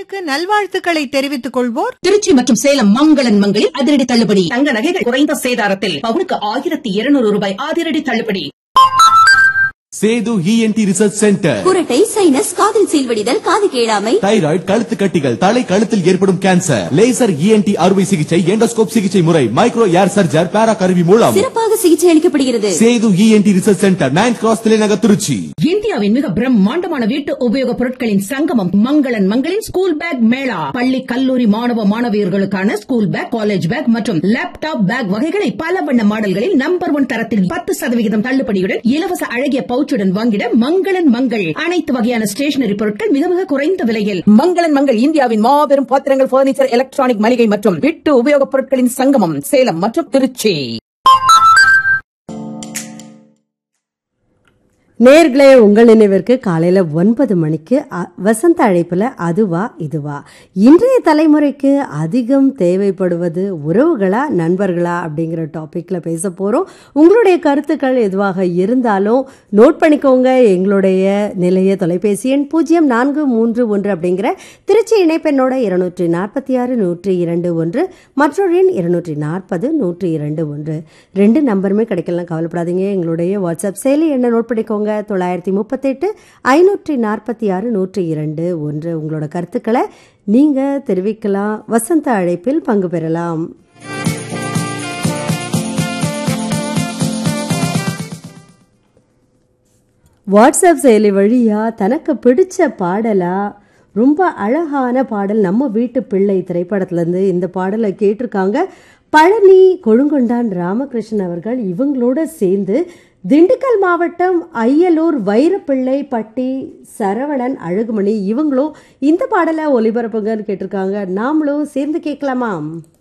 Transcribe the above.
அண்ணனுக்கு நல்வாழ்த்துக்களை தெரிவித்துக் கொள்வோர் திருச்சி மற்றும் சேலம் மங்களன் மங்களில் அதிரடி தள்ளுபடி தங்க நகைகள் குறைந்த சேதாரத்தில் பவுனுக்கு ஆயிரத்தி இருநூறு ரூபாய் அதிரடி தள்ளுபடி சேது இஎன்டி ரிசர்ச் சென்டர் குரட்டை சைனஸ் காதில் சீல்வடிதல் காது கேளாமை தைராய்டு கழுத்து கட்டிகள் தலை கழுத்தில் ஏற்படும் கேன்சர் லேசர் இஎன்டி அறுவை சிகிச்சை எண்டோஸ்கோப் சிகிச்சை முறை மைக்ரோ ஏர் சர்ஜர் பேரா கருவி மூலம் சிறப்பாக சிகிச்சை அளிக்கப்படுகிறது Sethu ENT research centre ninth cross தலைநகர் திருச்சி இந்தியாவின் மிக பிரம்மாண்டமான வீட்டு உபயோகப் பொருட்களின் சங்கமம் மங்களன் மங்களின் ஸ்கூல் பேக் மேளா பள்ளி கல்லூரி மாணவ மாணவியர்களுக்கான ஸ்கூல் பேக் காலேஜ் பேக் மற்றும் லேப்டாப் பேக் வகைகளை பல வண்ண மாடல்களில் நம்பர் ஒன் தரத்தில் பத்து சதவிகிதம் தள்ளுபடியுடன் இலவச அழகிய பவுச்சுடன் வாங்கிட மங்களன் மங்கள் அனைத்து வகையான ஸ்டேஷனரி பொருட்கள் மிக மிக குறைந்த விலையில் மங்களன் மங்கள் இந்தியாவின் மாபெரும் பாத்திரங்கள் பர்னிச்சர் எலக்ட்ரானிக் மளிகை மற்றும் வீட்டு உபயோகப் பொருட்களின் சங்கமம் சேலம் மற்றும் திருச்சி நேர்களே உங்கள் நினைவிற்கு காலையில் ஒன்பது மணிக்கு அ- வசந்த அழைப்பில் அதுவா இதுவா இன்றைய தலைமுறைக்கு அதிகம் தேவைப்படுவது உறவுகளா நண்பர்களா அப்படிங்கிற டாப்பிக்கில் பேச போகிறோம் உங்களுடைய கருத்துக்கள் எதுவாக இருந்தாலும் நோட் பண்ணிக்கோங்க எங்களுடைய நிலைய தொலைபேசி எண் பூஜ்ஜியம் நான்கு மூன்று ஒன்று அப்படிங்கிற திருச்சி இணைப்பெண்ணோட இருநூற்றி நாற்பத்தி ஆறு நூற்றி இரண்டு ஒன்று மற்றொரு எண் இருநூற்றி நாற்பது நூற்றி இரண்டு ஒன்று ரெண்டு நம்பருமே கிடைக்கலாம் கவலைப்படாதீங்க எங்களுடைய வாட்ஸ்அப் செயலி என்ன நோட் பண்ணிக்கோங்க தொள்ளாயிரத்தி முப்பத்தெட்டு ஐநூற்றி நாற்பத்தி ஆறு நூற்றி இரண்டு ஒன்று உங்களோட கருத்துக்களை நீங்கள் தெரிவிக்கலாம் வசந்த அழைப்பில் பங்கு பெறலாம் வாட்ஸ்அப் செயலி வழியா தனக்கு பிடிச்ச பாடலா ரொம்ப அழகான பாடல் நம்ம வீட்டு பிள்ளை திரைப்படத்துலேருந்து இந்த பாடலை கேட்டிருக்காங்க பழனி கொழுங்கொண்டான் ராமகிருஷ்ணன் அவர்கள் இவங்களோட சேர்ந்து திண்டுக்கல் மாவட்டம் ஐயலூர் வைரப்பிள்ளை பட்டி சரவணன் அழகுமணி இவங்களும் இந்த பாடலை ஒளிபரப்புங்கன்னு கேட்டிருக்காங்க நாமளும் சேர்ந்து கேட்கலாமா